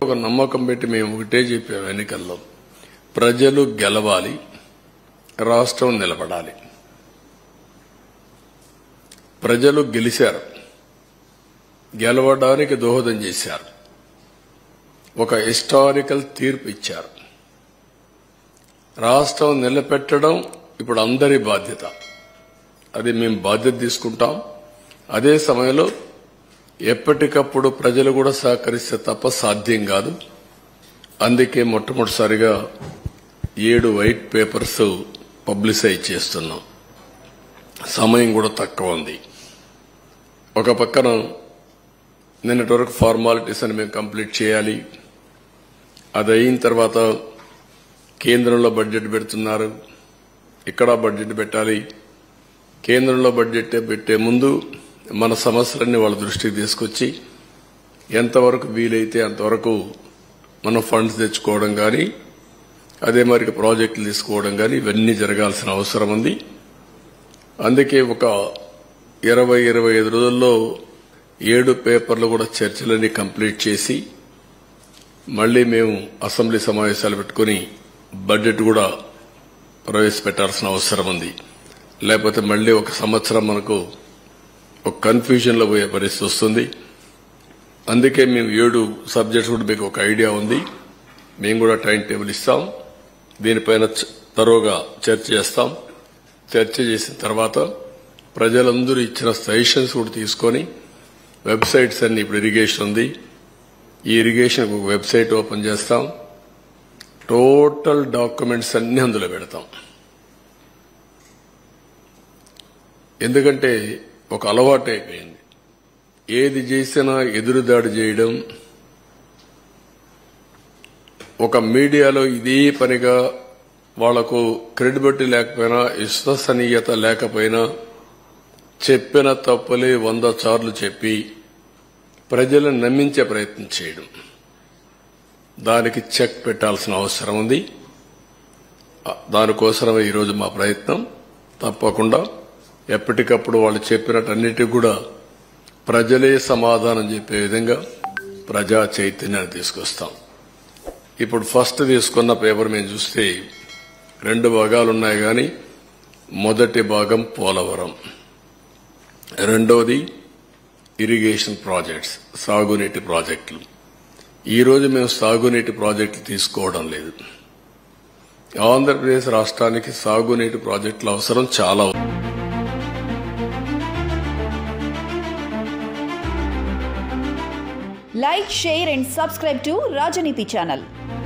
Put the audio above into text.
ఒక నమ్మకం పెట్టి మేము ఒకటే చెప్పాము ఎన్నికల్లో ప్రజలు గెలవాలి రాష్ట్రం నిలబడాలి ప్రజలు గెలిచారు గెలవడానికి దోహదం చేశారు ఒక హిస్టారికల్ తీర్పు ఇచ్చారు రాష్ట్రం నిలబెట్టడం ఇప్పుడు అందరి బాధ్యత అది మేము బాధ్యత తీసుకుంటాం అదే సమయంలో ఎప్పటికప్పుడు ప్రజలు కూడా సహకరిస్తే తప్ప సాధ్యం కాదు అందుకే మొట్టమొదటిసారిగా ఏడు వైట్ పేపర్స్ పబ్లిసైజ్ చేస్తున్నాం సమయం కూడా తక్కువ ఉంది ఒక పక్కన నిన్నటి వరకు ఫార్మాలిటీస్ అని మేము కంప్లీట్ చేయాలి అది అయిన తర్వాత కేంద్రంలో బడ్జెట్ పెడుతున్నారు ఇక్కడ బడ్జెట్ పెట్టాలి కేంద్రంలో బడ్జెట్ పెట్టే ముందు మన సమస్యలన్నీ వాళ్ళ దృష్టికి తీసుకొచ్చి ఎంతవరకు వీలైతే అంతవరకు మనం ఫండ్స్ తెచ్చుకోవడం కానీ అదే మరి ప్రాజెక్టులు తీసుకోవడం కానీ ఇవన్నీ జరగాల్సిన అవసరం ఉంది అందుకే ఒక ఇరవై ఇరవై ఐదు రోజుల్లో ఏడు పేపర్లు కూడా చర్చలన్నీ కంప్లీట్ చేసి మళ్లీ మేము అసెంబ్లీ సమావేశాలు పెట్టుకుని బడ్జెట్ కూడా ప్రవేశపెట్టాల్సిన అవసరం ఉంది లేకపోతే మళ్లీ ఒక సంవత్సరం మనకు ఒక కన్ఫ్యూజన్ లో పోయే పరిస్థితి వస్తుంది అందుకే మేము ఏడు సబ్జెక్ట్స్ కూడా మీకు ఒక ఐడియా ఉంది మేము కూడా టైం టేబుల్ ఇస్తాం దీనిపైన చ- తరోగా చర్చ చేస్తాం చర్చ చేసిన తర్వాత ప్రజలందరూ ఇచ్చిన సజెషన్స్ కూడా తీసుకొని వెబ్సైట్స్ అన్ని ఇప్పుడు ఇరిగేషన్ ఉంది ఈ ఇరిగేషన్ ఒక వెబ్సైట్ ఓపెన్ చేస్తాం టోటల్ డాక్యుమెంట్స్ అన్ని అందులో పెడతాం ఎందుకంటే ఒక అలవాటు అయిపోయింది ఏది చేసినా ఎదురుదాడి చేయడం ఒక మీడియాలో ఇదే పనిగా వాళ్లకు క్రెడిబిలిటీ లేకపోయినా విశ్వసనీయత లేకపోయినా చెప్పిన తప్పులే వంద సార్లు చెప్పి ప్రజలను నమ్మించే ప్రయత్నం చేయడం దానికి చెక్ పెట్టాల్సిన అవసరం ఉంది ఆ, దానికోసమే ఈరోజు మా ప్రయత్నం తప్పకుండా ఎప్పటికప్పుడు వాళ్ళు చెప్పినట్టన్నిటికీ కూడా ప్రజలే సమాధానం చెప్పే విధంగా ప్రజా చైతన్యాన్ని తీసుకొస్తాం ఇప్పుడు ఫస్ట్ తీసుకున్న పేపర్ మేము చూస్తే రెండు భాగాలు ఉన్నాయి కానీ మొదటి భాగం పోలవరం రెండవది ఇరిగేషన్ ప్రాజెక్ట్స్ సాగునీటి ప్రాజెక్టులు ఈ రోజు మేము సాగునీటి ప్రాజెక్టులు తీసుకోవడం లేదు ఆంధ్రప్రదేశ్ రాష్ట్రానికి సాగునీటి ప్రాజెక్టుల అవసరం చాలా ఉంది. Like, share, and subscribe to Rajaniti channel.